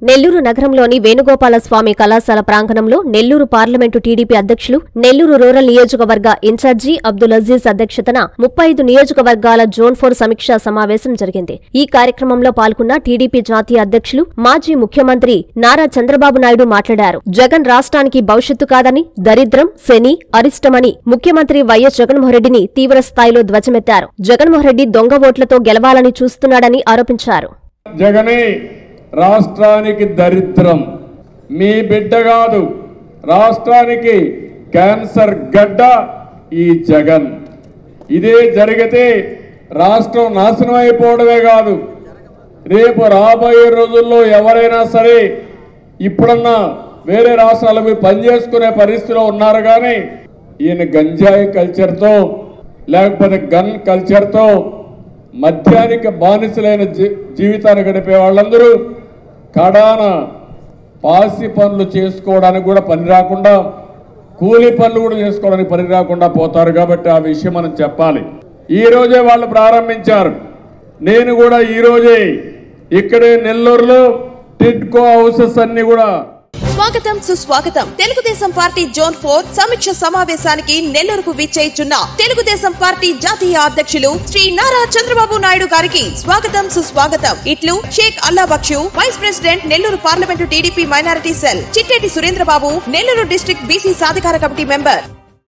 నెల్లూరు నగరంలోని వేణుగోపాల స్వామి కళాశాల ప్రాంగణంలో నెల్లూరు పార్లమెంటు టీడీపీ అధ్యక్షులు నెల్లూరు రూరల్ నియోజకవర్గ ఇన్ఛార్జి అబ్దుల్ అజీజ్ అధ్యక్షతన ముప్పై ఐదు నియోజకవర్గాల జోన్ ఫోర్ సమీక్షా సమావేశం జరిగింది ఈ కార్యక్రమంలో పాల్గొన్న టీడీపీ జాతీయ అధ్యక్షులు మాజీ ముఖ్యమంత్రి నారా చంద్రబాబు నాయుడు మాట్లాడారు జగన్ రాష్ట్రానికి భవిష్యత్తు కాదని దరిద్రం శని అరిష్టమని ముఖ్యమంత్రి వైఎస్ జగన్మోహన్రెడ్డిని తీవ్ర స్థాయిలో ధ్వజమెత్తారు జగన్మోహన్రెడ్డి దొంగ ఓట్లతో గెలవాలని చూస్తున్నాడని ఆరోపించారు జగనే రాష్ట్రానికి దరిద్రం మీ బిడ్డ కాదు రాష్ట్రానికి క్యాన్సర్ గడ్డ ఈ జగన్ ఇదే జరిగితే రాష్ట్రం నాశనం అయిపోవడమే కాదు రేపు రాబోయే రోజుల్లో ఎవరైనా సరే ఇప్పుడన్నా వేరే రాష్ట్రాలకు పోయి పనిచేసుకునే పరిస్థితిలో ఉన్నారు కానీ ఈయన గంజాయి కల్చర్తో లేకపోతే గన్ కల్చర్తో మద్యానికి బానిసలైన జీ- జీవితాన్ని గడిపే వాళ్ళందరూ కడాన పాసి పనులు చేసుకోవడానికి కూడా పని రాకుండా కూలి పనులు కూడా చేసుకోవడానికి పని రాకుండా పోతారు కాబట్టి ఆ విషయం మనం చెప్పాలి ఈ రోజే వాళ్ళు ప్రారంభించారు నేను కూడా ఈ రోజే ఇక్కడే నెల్లూరులో టిడ్కో హౌసెస్ అన్ని కూడా స్వాగతం సుస్వాగతం తెలుగుదేశం పార్టీ జోన్ ఫోర్ సమీక్ష సమావేశానికి నెల్లూరుకు విచ్చేయిచున్న తెలుగుదేశం పార్టీ జాతీయ అధ్యక్షులు శ్రీ నారా చంద్రబాబు నాయుడు గారికి స్వాగతం సుస్వాగతం ఇట్లు Sheikh Allah Baksh vice president Nellore parliament TDP minority cell Chitteti Surendrababu Nellore district BC సాధికార కమిటీ మెంబర్